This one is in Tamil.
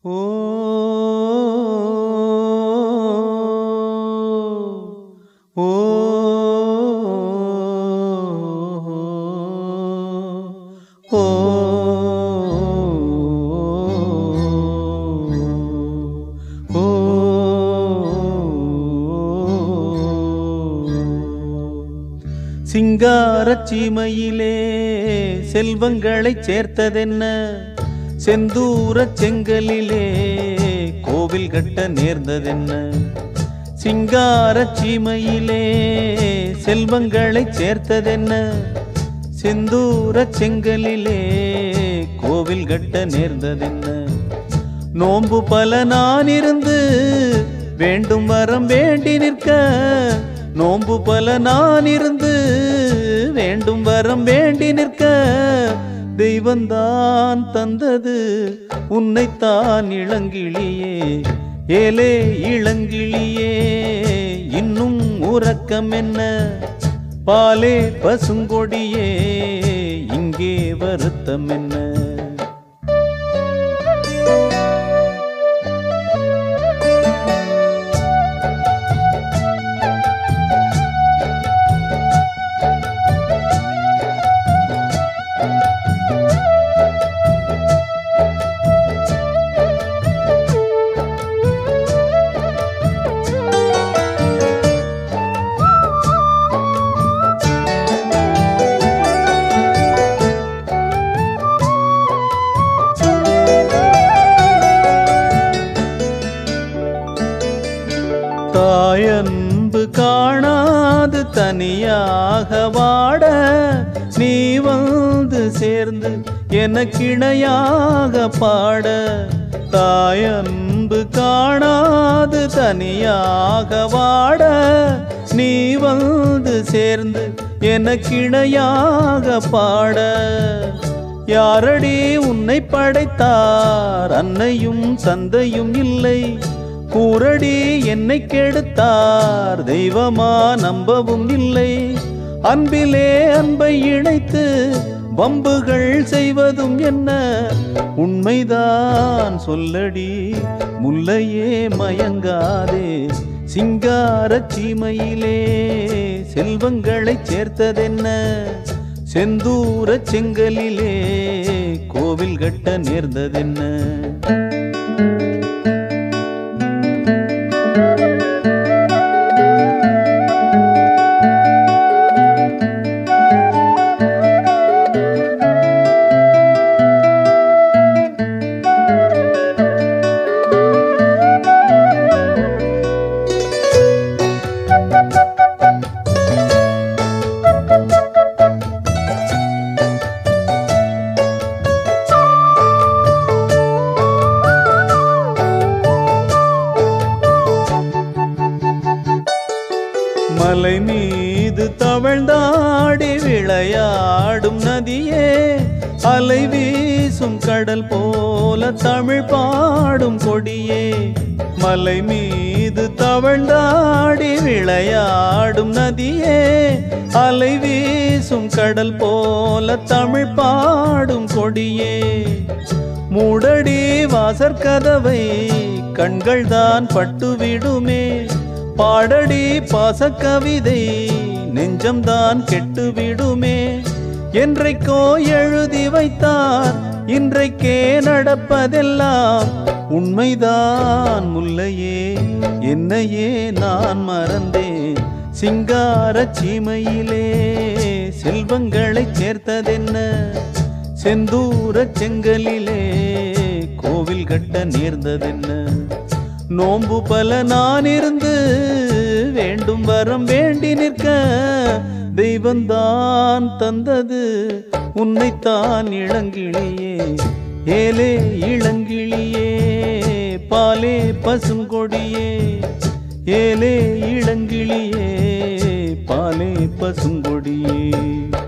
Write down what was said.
ஓ ஓ ஓ ஓ சிங்காரச் சீமையிலே செல்வங்களைச் சேர்த்ததென்ன செந்தூரச் செங்கலிலே கோவில் கட்ட நேர்ந்ததென்ன சிங்காரச் சீமையிலே செல்வங்களைச் சேர்த்ததென்ன செந்தூரச் செங்கலிலே கோவில் கட்ட நேர்ந்ததென்ன நோன்பு பல நான் இருந்து வேண்டும் வரம் வேண்டி நிற்க நோன்பு பல நான் இருந்து வேண்டும் வரம் வேண்டி நிற்க தெய்வந்தான் தந்தது உன்னைத்தான் இளங்கிளியே ஏலே இளங்கிளியே இன்னும் உறக்கம் என்ன பாலே பசுங்கொடியே இங்கே வருத்தம் என்ன தாயன்பு காணாது தனியாக வாட நீ வந்து சேர்ந்து எனக்கிணையாக பாட தாயன்பு காணாது தனியாக வாட நீ வந்து சேர்ந்து எனக்கிணையாக பாட யாரடி உன்னை படைத்தார் அன்னையும் தந்தையும் இல்லை கூரடி என்னை கெடுத்தார் தெய்வமா நம்பவும் இல்லை அன்பிலே அன்பை இணைத்து வம்புகள் செய்வதும் என்ன உண்மைதான் சொல்லடி முல்லையே மயங்காதே சிங்காரச் சீமையிலே செல்வங்களைச் சேர்த்ததென்ன செந்தூரச் செங்கலிலே கோவில் கட்ட நேர்ந்ததென்ன மலை மீது தவழ்ந்தாடி விளையாடும் நதியே அலை வீசும் கடல் போல தமிழ் பாடும் கொடியே மலை மீது தவழ்ந்தாடி விளையாடும் நதியே அலை வீசும் கடல் போல தமிழ் பாடும் கொடியே மூடடி வாசற்கதவை கண்கள் தான் பட்டுவிடுமே பாடடி பாசக்கவிதை நெஞ்சம்தான் கெட்டுவிடுமே என்றைக்கோ எழுதி வைத்தார் இன்றைக்கே நடப்பதெல்லாம் உண்மைதான் முல்லையே என்னையே நான் மறந்தேன் சிங்காரச் சீமையிலே செல்வங்களைச் சேர்த்ததென்ன செந்தூரச் செங்கலிலே கோவில் கட்ட நேர்ந்ததென்ன நோன்பு பல நான் இருந்து வேண்டும் வரம் வேண்டி நிற்க தெய்வந்தான் தந்தது உன்னைத்தான் இளங்கிளியே ஏலே இளங்கிளியே பாலே பசுங்கொடியே ஏலே இளங்கிளியே பாலே பசுங்கொடியே